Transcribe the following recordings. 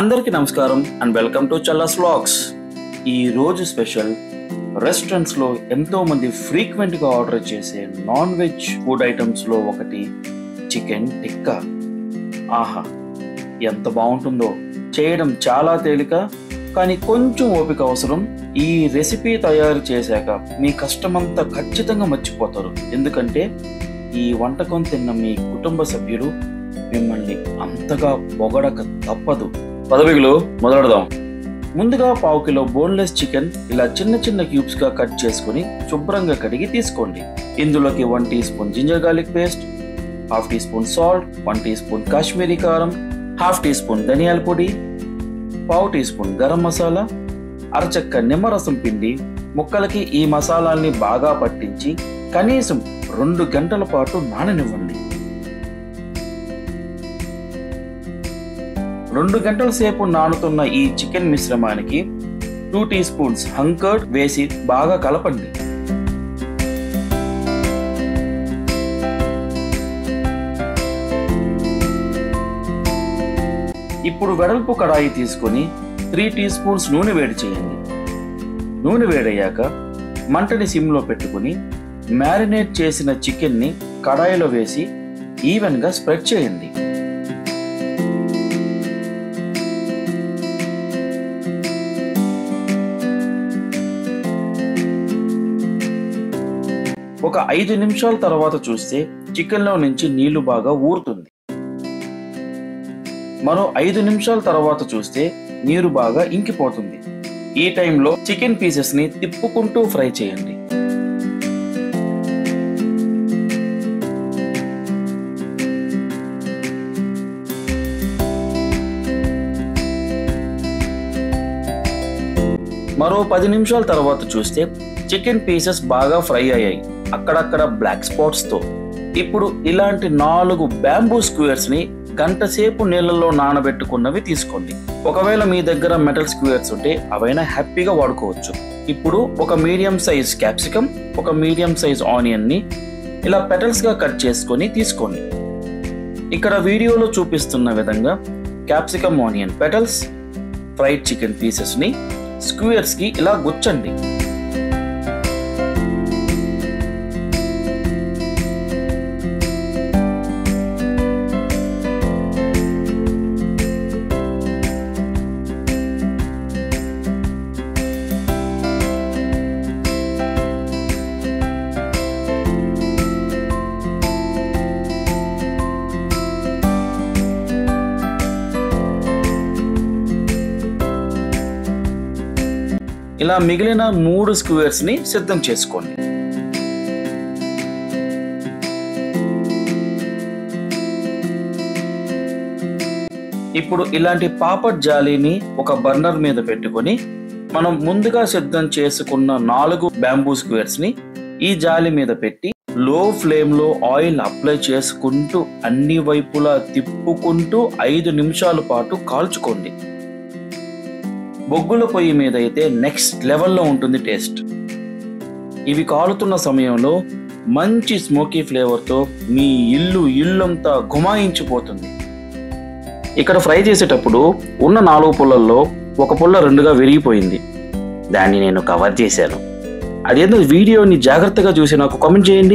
అందరికీ నమస్కారం and welcome to Challa's vlogs ఈ రోజు స్పెషల్ రెస్టారెంట్స్లో ఎంతో మంది ఫ్రీక్వెంట్గా ఆర్డర్ చేసే నాన్ వెజ్ ఫుడ్ ఐటమ్స్లో ఒకటి చికెన్ టిక్కా ఆహా ఎంత బాగుంటుందో చేయడం చాలా తేలిక కానీ కొంచెం ఓపిక అవసరం ఈ రెసిపీ తయారు చేశాక మీ కష్టమంతా ఖచ్చితంగా మర్చిపోతారు ఎందుకంటే ఈ వంటకం తిన్న మీ కుటుంబ సభ్యులు మిమ్మల్ని అంతగా పొగడక తప్పదు పదవిలో మొదలెడదాం ముందుగా పావు కిలో బోన్లెస్ చికెన్ ఇలా చిన్న చిన్న క్యూబ్స్ గా కట్ చేసుకుని శుభ్రంగా కడిగి తీసుకోండి ఇందులోకి one teaspoon ginger garlic paste half teaspoon salt one teaspoon Kashmiri కారం హాఫ్ టీ స్పూన్ ధనియాల పొడి పావు టీ స్పూన్ గరం మసాలా అరచక్క నిమ్మరసం పిండి ముక్కలకి ఈ మసాలాల్ని బాగా పట్టించి కనీసం రెండు గంటల పాటు నాననివ్వండి రెండు గంటల సేపు నానుతున్న ఈ చికెన్ మిశ్రమానికి టూ టీ స్పూన్స్ హంకర్డ్ వేసి బాగా కలపండి ఇప్పుడు వెడల్పు కడాయి తీసుకొని త్రీ టీ స్పూన్స్ నూనె వేడి చేయండి నూనె వేడయ్యాక మంటని సిమ్లో పెట్టుకుని మ్యారినేట్ చేసిన చికెన్ని కడాయిలో వేసి ఈవెన్గా స్ప్రెడ్ చేయండి ఒక ఐదు నిమిషాల తర్వాత చూస్తే చికెన్లో నుంచి నీళ్లు బాగా ఊరుతుంది మరో ఐదు నిమిషాల తర్వాత చూస్తే నీరు బాగా ఇంకిపోతుంది ఈ టైంలో చికెన్ పీసెస్ ని తిప్పుకుంటూ ఫ్రై చేయండి మరో పది నిమిషాల తర్వాత చూస్తే చికెన్ పీసెస్ బాగా ఫ్రై అయ్యాయి అక్కడక్కడ బ్లాక్ స్పాట్స్ తో ఇప్పుడు ఇలాంటి నాలుగు బ్యాంబూ స్క్వేర్స్ ని గంట సేపు నీళ్ళలో నానబెట్టుకున్నవి తీసుకోండి ఒకవేళ మీ దగ్గర మెటల్ స్క్వేర్స్ ఉంటే అవైనా హ్యాపీగా వాడుకోవచ్చు ఇప్పుడు ఒక మీడియం సైజ్ క్యాప్సికమ్ ఒక మీడియం సైజ్ ఆనియన్ ని ఇలా పెటల్స్ గా కట్ చేసుకొని తీసుకోండి ఇక్కడ వీడియోలో చూపిస్తున్న విధంగా capsicum onion petals fried chicken pieces ని స్క్వేర్స్ కి ఇలా గుచ్చండి ఇలా మిగిలిన మూడు స్క్వేర్స్ ని సిద్ధం చేసుకోండి ఇప్పుడు ఇలాంటి పాపడ్ జాలీని ఒక బర్నర్ మీద పెట్టుకొని మనం ముందుగా సిద్ధం చేసుకున్న నాలుగు బ్యాంబూ స్క్వేర్స్ ని ఈ జాలి మీద పెట్టి లో ఫ్లేమ్ లో ఆయిల్ అప్లై చేసుకుంటూ అన్ని వైపులా తిప్పుకుంటూ ఐదు నిమిషాల పాటు కాల్చుకోండి బొగ్గుల పొయ్యి మీద అయితే నెక్స్ట్ లెవెల్లో ఉంటుంది టేస్ట్ ఇవి కాలుతున్న సమయంలో మంచి స్మోకీ ఫ్లేవర్తో మీ ఇల్లు ఇల్లంతా గుమాయించిపోతుంది ఇక్కడ ఫ్రై చేసేటప్పుడు ఉన్న నాలుగు పుల్లల్లో ఒక పుల్ల రెండుగా విరిగిపోయింది దాన్ని నేను కవర్ చేశాను అదేందో వీడియోని జాగ్రత్తగా చూసి నాకు కామెంట్ చేయండి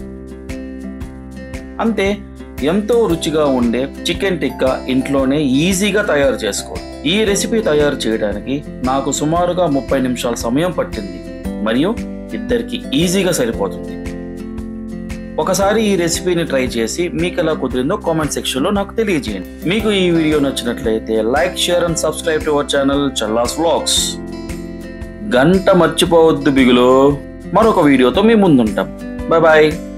అంతే ఎంతో రుచిగా ఉండే చికెన్ టిక్కా ఇంట్లోనే ఈజీగా తయారు చేసుకో ఈ రెసిపీ తయారు చేయడానికి నాకు సుమారుగా ముప్పై నిమిషాల సమయం పట్టింది మరియు ఇద్దరికి ఈజీగా సరిపోతుంది ఒకసారి ఈ రెసిపీని ట్రై చేసి మీకు ఎలా కుదిరిందో కామెంట్ సెక్షన్ లో నాకు తెలియజేయండి మీకు ఈ వీడియో నచ్చినట్లయితే like share and subscribe to our channel Challa's vlogs గంట మర్చిపోవద్దు బిగులు మరొక వీడియోతో మీ ముందుంటాం బాయ్ బాయ్